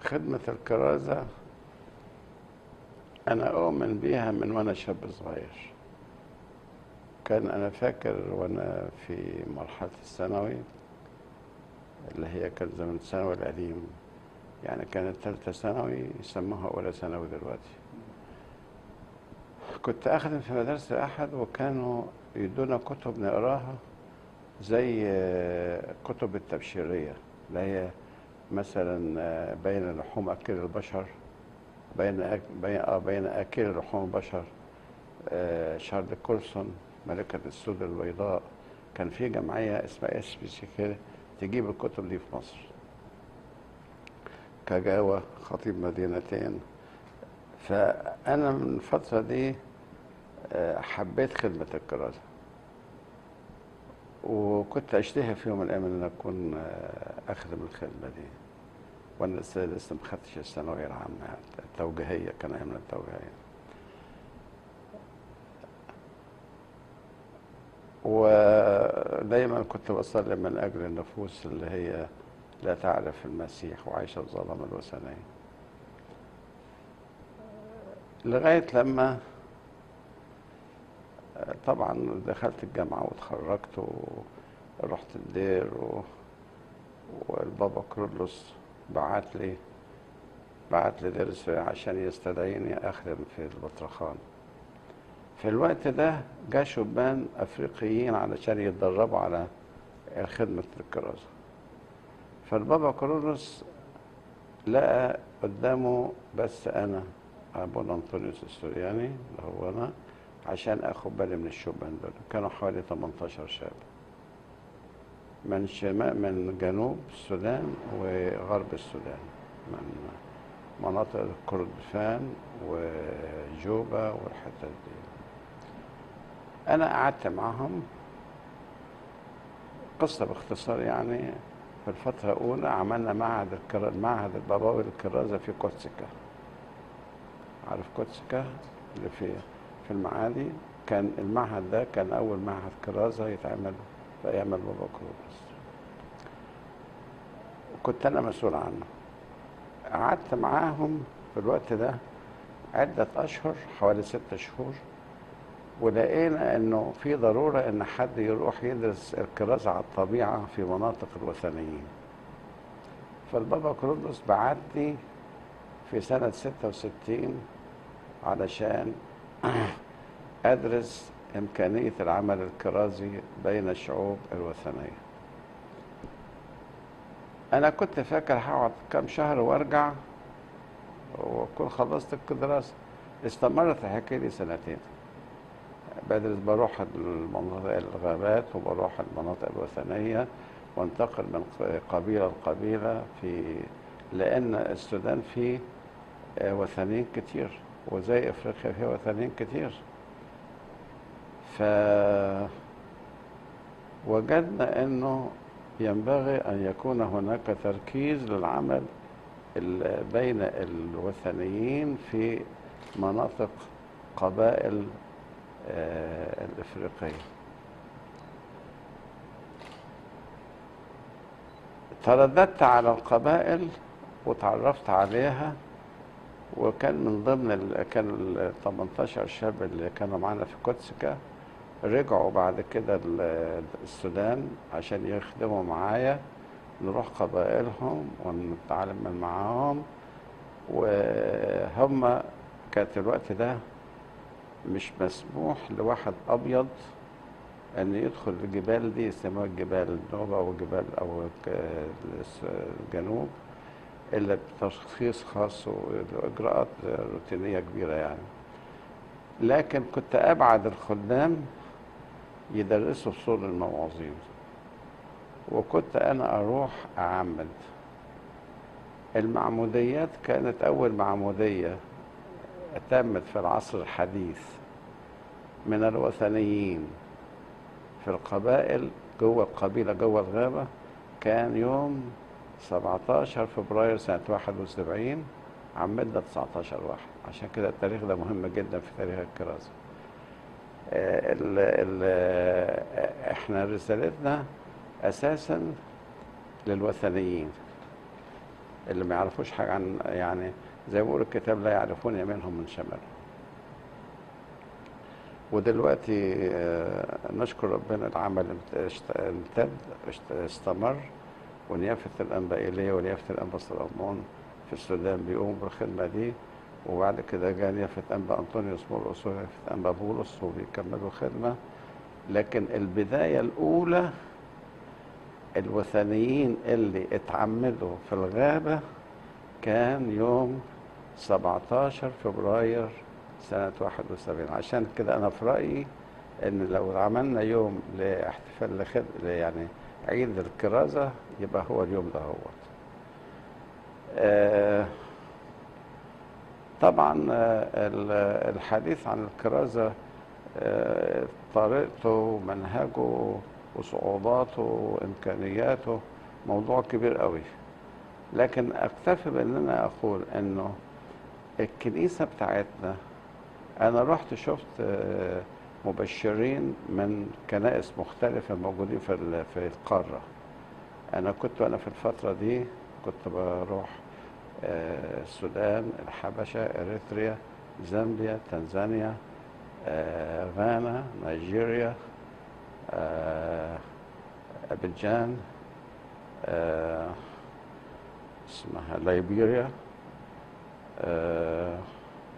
خدمة الكرازة أنا أؤمن بيها من وأنا شاب صغير كان أنا فاكر وأنا في مرحلة الثانوي اللي هي كان زمن الثانوي القديم يعني كانت ثالثة ثانوي يسموها أولى ثانوي دلوقتي كنت أخدم في مدرسة أحد وكانوا يدونا كتب نقراها زي آه، كتب التبشيرية اللي هي مثلا آه، بين لحوم أكل البشر بين أك... بين آه بين أكل لحوم البشر آه، شارل كولسون ملكة السود البيضاء كان في جمعية اسمها اس بي سي كده تجيب الكتب دي في مصر كجاوة خطيب مدينتين فأنا من الفترة دي آه، حبيت خدمة الكرازة وكنت أشتهي في يوم من الأيام إن أنا أكون آه، أخدم الخدمة دي وأنا لسه لسه ما خدتش الثانوية العامة يعني التوجيهية كان أيامنا التوجيهية ودايما كنت بصلي من أجل النفوس اللي هي لا تعرف المسيح وعايشة في ظلام الوثنية لغاية لما طبعا دخلت الجامعة واتخرجت ورحت الدير و... والبابا كرولوس بعت لي بعت لي درس عشان يستدعيني أخدم في البطرخان في الوقت ده جا شبان أفريقيين علشان يتدربوا على خدمة الكرازة فالبابا كرولوس لقى قدامه بس أنا أبونا أنطونيوس السورياني اللي هو أنا عشان اخد بالي من الشبان دول كانوا حوالي 18 شاب من شمال من جنوب السودان وغرب السودان من مناطق كردفان وجوبا والحتت دي انا قعدت معهم قصة باختصار يعني في الفترة الأولى عملنا معهد الكرا... معهد الباباوي للكرازة في كوتسكا عارف كوتسكا اللي في في المعادي كان المعهد ده كان أول معهد كرازة يتعمل في أيام البابا كروبس وكنت أنا مسؤول عنه قعدت معاهم في الوقت ده عدة أشهر حوالي ستة شهور ولقينا إنه في ضرورة إن حد يروح يدرس الكرازة على الطبيعة في مناطق الوثنيين فالبابا كرولوس بعتني في سنة 66 علشان أدرس إمكانية العمل الكرازي بين الشعوب الوثنية أنا كنت فاكر هقعد كام شهر وأرجع وأكون خلصت الدراسة استمرت الحكاية دي سنتين بدرس بروح المناطق الغابات وبروح المناطق الوثنية وانتقل من قبيلة لقبيلة في لأن السودان فيه وثنيين كتير وزي افريقيا فيها وثنيين كتير ف وجدنا انه ينبغي ان يكون هناك تركيز للعمل بين الوثنيين في مناطق قبائل الافريقيه ترددت على القبائل وتعرفت عليها وكان من ضمن ال كان ال 18 شاب اللي كانوا معانا في كوتسكا رجعوا بعد كده السودان عشان يخدموا معايا نروح قبائلهم ونتعلم معاهم وهم كانت الوقت ده مش مسموح لواحد ابيض ان يدخل الجبال دي يسموها جبال النوبة او جبال او الجنوب الا بتشخيص خاص واجراءات روتينيه كبيره يعني لكن كنت ابعد الخدام يدرسوا فصول المواعظين وكنت انا اروح اعمد المعموديات كانت اول معموديه تمت في العصر الحديث من الوثنيين في القبائل جوه القبيله جوه الغابه كان يوم 17 فبراير سنة 71 عمدنا 19 واحد عشان كده التاريخ ده مهم جدا في تاريخ الكرازة ال ال احنا رسالتنا اساسا للوثنيين اللي ما يعرفوش حاجة عن يعني زي ما بيقول الكتاب لا يعرفون يمينهم من شمالهم ودلوقتي آه، نشكر ربنا العمل امت- اشت- امتد اشت- استمر ونيافة الأنبا إيليا ونيافة الأنبا سليمان في السودان بيقوموا بالخدمة دي وبعد كده جاء نيافة أنبا أنطونيوس مرقس ونيافة أنبا بولس وبيكملوا خدمة لكن البداية الأولى الوثنيين اللي اتعمدوا في الغابة كان يوم 17 فبراير سنة 71 عشان كده أنا في رأيي إن لو عملنا يوم لاحتفال لخد... يعني عيد الكرازة يبقى هو اليوم ده هو آه طبعا آه، ال- الحديث عن الكرازة آه، طريقته ومنهجه وصعوباته وإمكانياته موضوع كبير قوي لكن أكتفي بأن أنا أقول أنه الكنيسة بتاعتنا أنا رحت شفت آه، مبشرين من كنائس مختلفة موجودين في ال- في القارة أنا كنت وأنا في الفترة دي كنت بروح آه، السودان الحبشة إريتريا زامبيا تنزانيا آه، غانا نيجيريا آه، أبيجان آه، اسمها ليبيريا آه،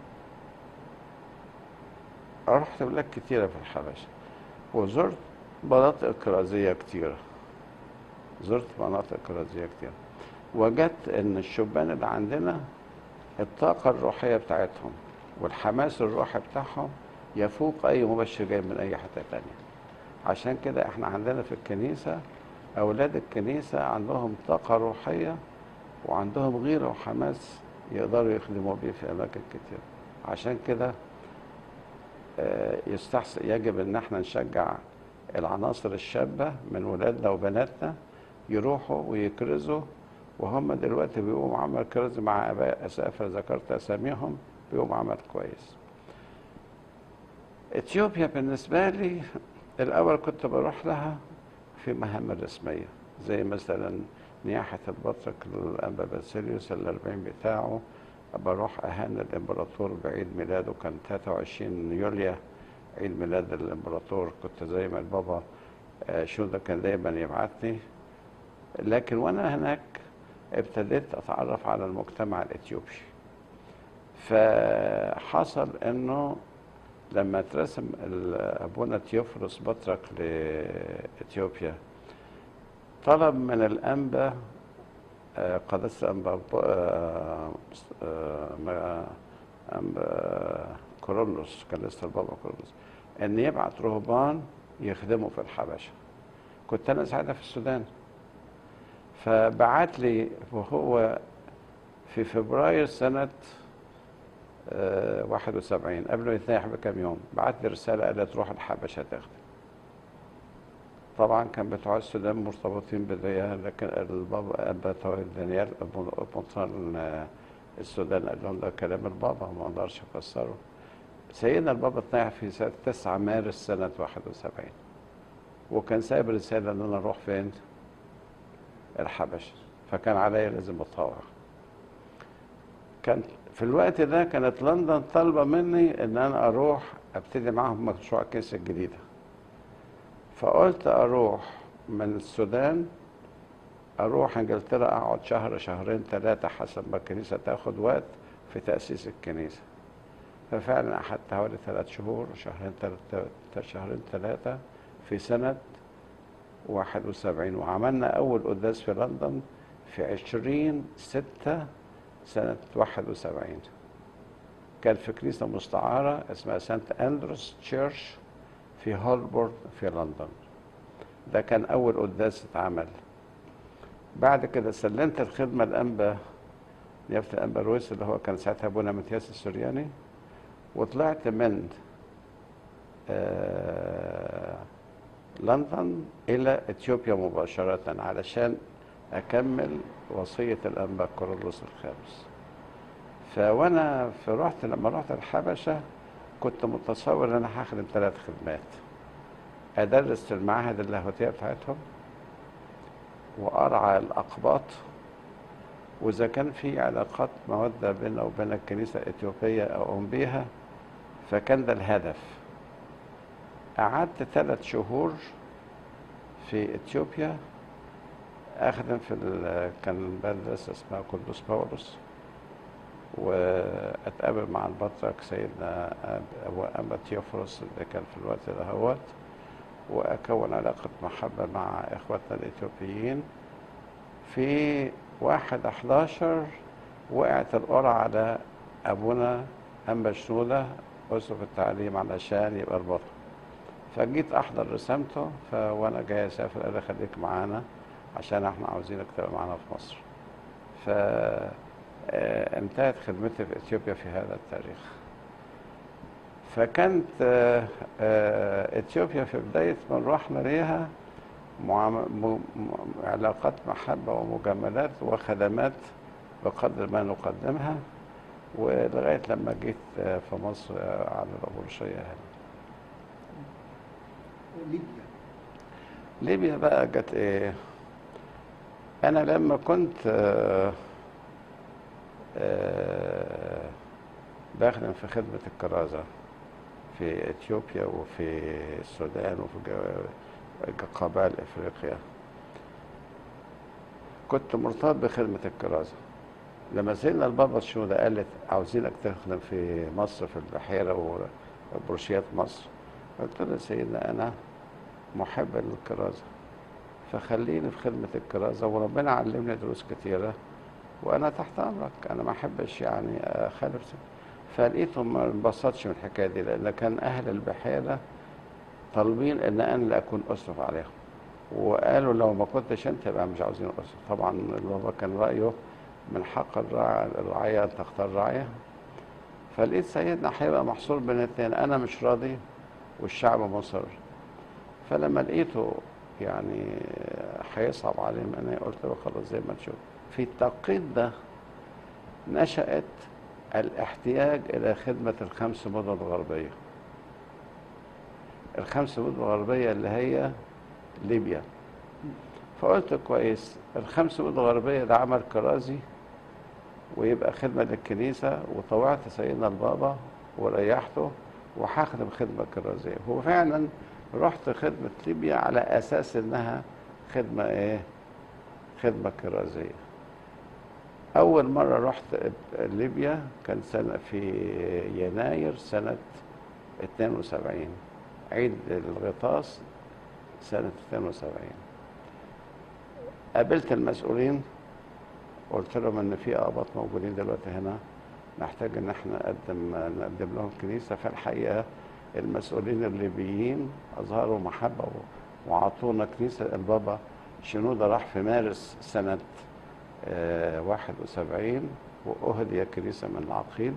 رحت بلاد كتيرة في الحبشة وزرت مناطق كرازية كتيرة زرت مناطق كرازية كتيرة وجدت ان الشبان اللي عندنا الطاقة الروحية بتاعتهم والحماس الروحي بتاعهم يفوق اي مبشر جاي من اي حتة تانية عشان كده احنا عندنا في الكنيسة اولاد الكنيسة عندهم طاقة روحية وعندهم غيرة وحماس يقدروا يخدموا بيه في اماكن كتير عشان كده آه، يستحسن يجب ان احنا نشجع العناصر الشابة من ولادنا وبناتنا يروحوا ويكرزوا وهم دلوقتي بيقوموا عمل كرز مع اباء اسافر ذكرت اساميهم بيقوموا عمل كويس اثيوبيا بالنسبه لي الاول كنت بروح لها في مهام رسميه زي مثلا نياحه البطرك الانبا باسيليوس الاربعين بتاعه بروح اهان الامبراطور بعيد ميلاده كان 23 يوليو عيد ميلاد الامبراطور كنت زي ما البابا آه، شوده كان دايما يبعتني لكن وانا هناك ابتديت اتعرف على المجتمع الاثيوبي فحصل انه لما اترسم ال- ابونا تيوفرس بطرك لاثيوبيا طلب من الانبا آه، قداسه الانبا ب- آه، آه، ما- انبا كورولوس كان لسه البابا كورولوس ان يبعت رهبان يخدموا في الحبشه كنت انا ساعتها في السودان فبعت لي وهو في فبراير سنة آه، 71 قبل ما يتنيح بكام يوم بعت لي رسالة قال لي تروح الحبشة تخدم طبعا كان بتوع السودان مرتبطين بديها لكن البابا أبا تويل دانيال أبو مطران آه، السودان قال لهم ده كلام البابا ما اقدرش افسره سيدنا البابا اتنيح في سنة 9 مارس سنة 71 وكان سايب رسالة ان انا اروح فين؟ الحبشة فكان عليا لازم اتطوع كان في الوقت ده كانت لندن طالبة مني ان انا اروح ابتدي معاهم مشروع الكنيسة الجديدة فقلت اروح من السودان اروح انجلترا اقعد شهر شهرين ثلاثة حسب ما الكنيسة تاخد وقت في تأسيس الكنيسة ففعلا أخدت حوالي ثلاث شهور شهرين ثلاثة شهرين ثلاثة في سنة 71 وعملنا أول قداس في لندن في 20 ستة سنة 71 كان في كنيسة مستعارة اسمها سانت أندروس تشيرش في هولبورن في لندن ده كان أول قداس اتعمل بعد كده سلمت الخدمة الأنبا نيافة الأنبا رويس اللي هو كان ساعتها أبونا متياس السورياني وطلعت من آه لندن إلى إثيوبيا مباشرة علشان أكمل وصية الأنبا كورولوس الخامس فوأنا في رحت لما رحت الحبشة كنت متصور إن أنا هخدم ثلاث خدمات أدرس في المعاهد اللاهوتية بتاعتهم وأرعى الأقباط وإذا كان في علاقات مودة بيننا وبين الكنيسة الإثيوبية أو بيها فكان ده الهدف قعدت ثلاث شهور في إثيوبيا أخدم في ال- كان مدرسة اسمها قدوس باولوس وأتقابل مع البطرك سيدنا أب- أبو أما تيوفروس اللي كان في الوقت دهوت وأكون علاقة محبة مع إخواتنا الإثيوبيين في واحد 11 وقعت القرعة على أبونا أما شنودة أسقف التعليم علشان يبقى البطل فجيت أحضر رسامته فوأنا جاي أسافر قال لي خليك معانا عشان احنا عاوزينك تبقى معانا في مصر ف آه، انتهت خدمتي في اثيوبيا في هذا التاريخ فكانت آه، آه، اثيوبيا في بدايه ما رحنا ليها معام- م- م- علاقات محبه ومجاملات وخدمات بقدر ما نقدمها ولغايه لما جيت آه، في مصر آه، على الابورشيه هنا ليبيا ليبيا بقى جت ايه انا لما كنت آه، آه، بخدم في خدمة الكرازة في اثيوبيا وفي السودان وفي جو- قبائل افريقيا كنت مرتبط بخدمة الكرازة لما سيدنا البابا الشهودة قالت عاوزينك تخدم في مصر في البحيرة وبروشيات مصر قلت له سيدنا أنا محب للكرازة فخليني في خدمة الكرازة وربنا علمني دروس كتيرة وأنا تحت أمرك أنا ما أحبش يعني أخالف سن- فلقيته ما انبسطش من الحكاية دي لأن كان أهل البحيرة طالبين إن أنا اللي أكون أسرف عليهم وقالوا لو ما كنتش أنت يبقى مش عاوزين أسرف طبعا البابا كان رأيه من حق الراعي الرعية أن تختار رعية فلقيت سيدنا هيبقى محصور بين اتنين أنا مش راضي والشعب مصر فلما لقيته يعني هيصعب عليهم انا قلت له خلاص زي ما تشوف في التوقيت ده نشأت الاحتياج الى خدمة الخمس مدن الغربية الخمس مدن الغربية اللي هي ليبيا فقلت كويس الخمس مدن الغربية ده عمل كرازي ويبقى خدمة للكنيسة وطوعت سيدنا البابا وريحته وهخدم خدمة كرازية هو فعلا رحت خدمة ليبيا على أساس إنها خدمة إيه؟ خدمة كرازية. أول مرة رحت ليبيا كان سنة في يناير سنة 72 عيد الغطاس سنة 72 قابلت المسؤولين قلت لهم إن في آباط موجودين دلوقتي هنا نحتاج إن احنا نقدم نقدم لهم كنيسة فالحقيقة المسؤولين الليبيين أظهروا محبة و- وعطونا كنيسة البابا شنودة راح في مارس سنة آه، 71 وأهدي كنيسة من العقيد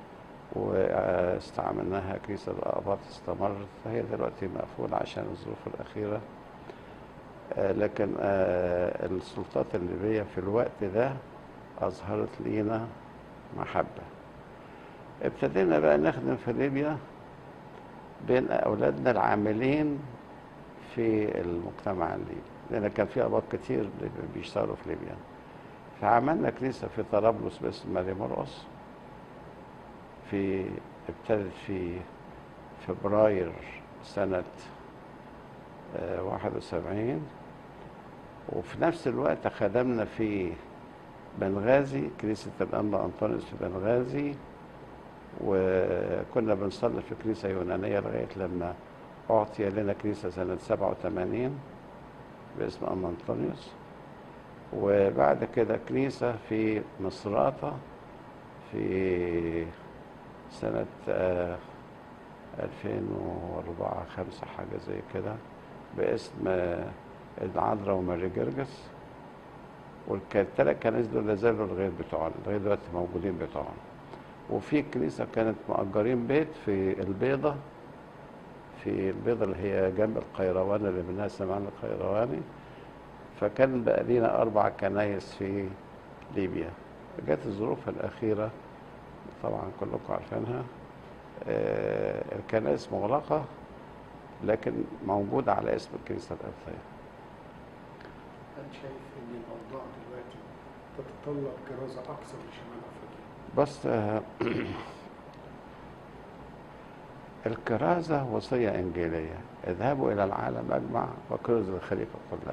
واستعملناها كنيسة الآباط استمرت فهي دلوقتي مقفولة عشان الظروف الأخيرة آه، لكن آه، السلطات الليبية في الوقت ده أظهرت لينا محبة ابتدينا بقى نخدم في ليبيا بين أولادنا العاملين في المجتمع الليبي لأن كان في أباط كتير بيشتغلوا في ليبيا فعملنا كنيسة في طرابلس باسم ماري مرقص في ابتدت في فبراير سنة آه، 71 وفي نفس الوقت خدمنا في بنغازي كنيسة الأنبا أنطونيوس في بنغازي وكنا بنصلي في كنيسة يونانية لغاية لما أعطي لنا كنيسة سنة 87 باسم أنبا أنطونيوس وبعد كده كنيسة في مصراتة في سنة آه، 2004 5 حاجة زي كده باسم آه، العذراء وماري جرجس والثلاث كنائس دول لا زالوا لغاية بتوعنا لغاية دلوقتي موجودين بتوعنا وفي كنيسة كانت مأجرين بيت في البيضة في البيضة اللي هي جنب القيروان اللي منها سمعنا القيرواني فكان بقى لينا أربع كنايس في ليبيا جت الظروف الأخيرة طبعا كلكم عارفينها آه، الكنائس مغلقة لكن موجودة على اسم الكنيسة القبطية هل شايف ان الاوضاع دلوقتي تتطلب كرازة أكثر لشمال أفريقيا؟ بص آه، الكرازة وصية إنجيلية اذهبوا إلى العالم أجمع وكرزوا الخليقة كلها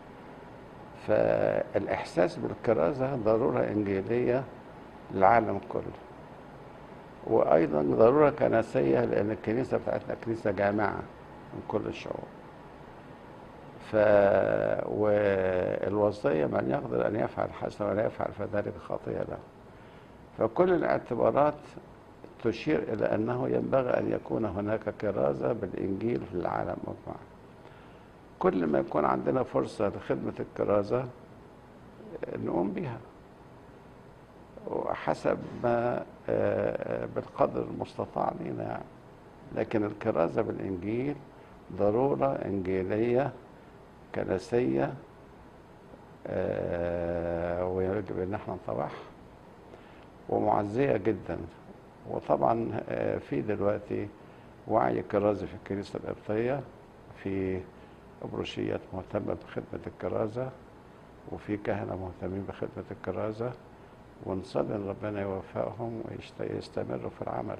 فالإحساس بالكرازة ضرورة إنجيلية للعالم كله وأيضا ضرورة كنسية لأن الكنيسة بتاعتنا كنيسة جامعة من كل الشعوب ف والوصية من يقدر أن يفعل حسنا ولا يفعل فذلك خطية له فكل الاعتبارات تشير إلى أنه ينبغي أن يكون هناك كرازة بالإنجيل في العالم أجمع كل ما يكون عندنا فرصة لخدمة الكرازة نقوم بها وحسب ما آه، بالقدر المستطاع لنا يعني. لكن الكرازة بالإنجيل ضرورة إنجيلية كنسية آه، ويجب ان احنا نطوعها ومعزية جدا وطبعا آه، في دلوقتي وعي كرازي في الكنيسة القبطية في أبروشيات مهتمة بخدمة الكرازة وفي كهنة مهتمين بخدمة الكرازة ونصلي ان ربنا يوفقهم ويستمروا في العمل